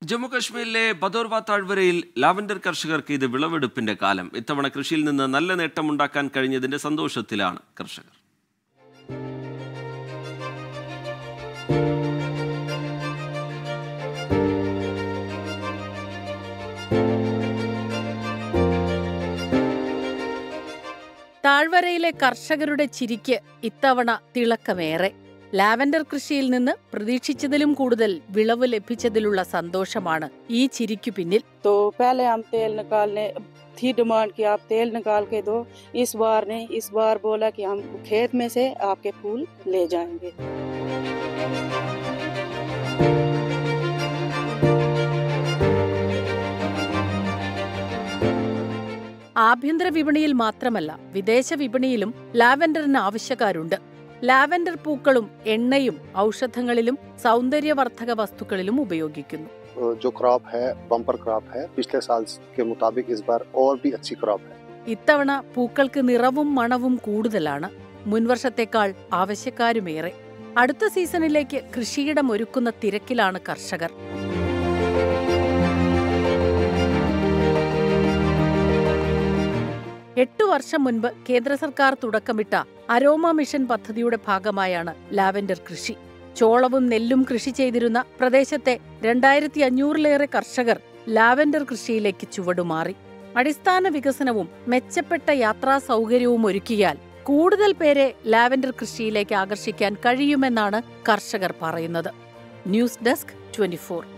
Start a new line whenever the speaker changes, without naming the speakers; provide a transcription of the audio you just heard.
ജമ്മുകശ്മീരിലെ ബദോർവ താഴ്വരയിൽ ലാവൻഡർ കർഷകർക്ക് ഇത് വിളവെടുപ്പിന്റെ കാലം ഇത്തവണ കൃഷിയിൽ നിന്ന് നല്ല നേട്ടമുണ്ടാക്കാൻ കഴിഞ്ഞതിന്റെ സന്തോഷത്തിലാണ് കർഷകർ
താഴ്വരയിലെ കർഷകരുടെ ചിരിക്ക് ഇത്തവണ തിളക്കമേറെ ലാവൻഡർ കൃഷിയിൽ നിന്ന് പ്രതീക്ഷിച്ചതിലും കൂടുതൽ വിളവ് ലഭിച്ചതിലുള്ള സന്തോഷമാണ് ഈ ചിരിക്കു പിന്നിൽ
तो पहले हम तेल निकालने थी डिमांड कि आप तेल निकाल के दो इस बार ने इस बार बोला कि हम खेत में से आपके फूल ले जाएंगे
ആഭ്യന്തര വിപണിയിൽ മാത്രമല്ല വിദേശ വിപണിയിലും ലാവൻഡറിന് ആവശ്യക്കാരുണ്ട് ലാവൻഡർ പൂക്കളും എണ്ണയും ഔഷധങ്ങളിലും സൗന്ദര്യവർദ്ധക വസ്തുക്കളിലും ഉപയോഗിക്കുന്നു
जो क्रॉप है बम्पर क्रॉप है पिछले साल के मुताबिक इस बार और भी अच्छी क्रॉप है
ഇത്തവണ പൂക്കൾക്ക് നിറവും മണവും കൂടുതലാണ് മുൻവർഷത്തേക്കാൾ ആവശ്യക്കാരുമേറെ അടുത്ത സീസണിലേക്ക് കൃഷിയിടം ഒരുക്കുന്ന തിരക്കിലാണ് കർഷകർ എട്ടു വർഷം മുൻപ് കേന്ദ്ര സർക്കാർ തുടക്കമിട്ട അരോമ മിഷൻ പദ്ധതിയുടെ ഭാഗമായാണ് ലാവൻഡർ കൃഷി ചോളവും നെല്ലും കൃഷി ചെയ്തിരുന്ന പ്രദേശത്തെ രണ്ടായിരത്തി അഞ്ഞൂറിലേറെ കർഷകർ ലാവൻഡർ കൃഷിയിലേക്ക് ചുവടുമാറി അടിസ്ഥാന വികസനവും മെച്ചപ്പെട്ട യാത്രാ സൗകര്യവും ഒരുക്കിയാൽ കൂടുതൽ പേരെ ലാവൻഡർ കൃഷിയിലേക്ക് ആകർഷിക്കാൻ കഴിയുമെന്നാണ് കർഷകർ പറയുന്നത് ന്യൂസ് ഡെസ്ക് ട്വന്റി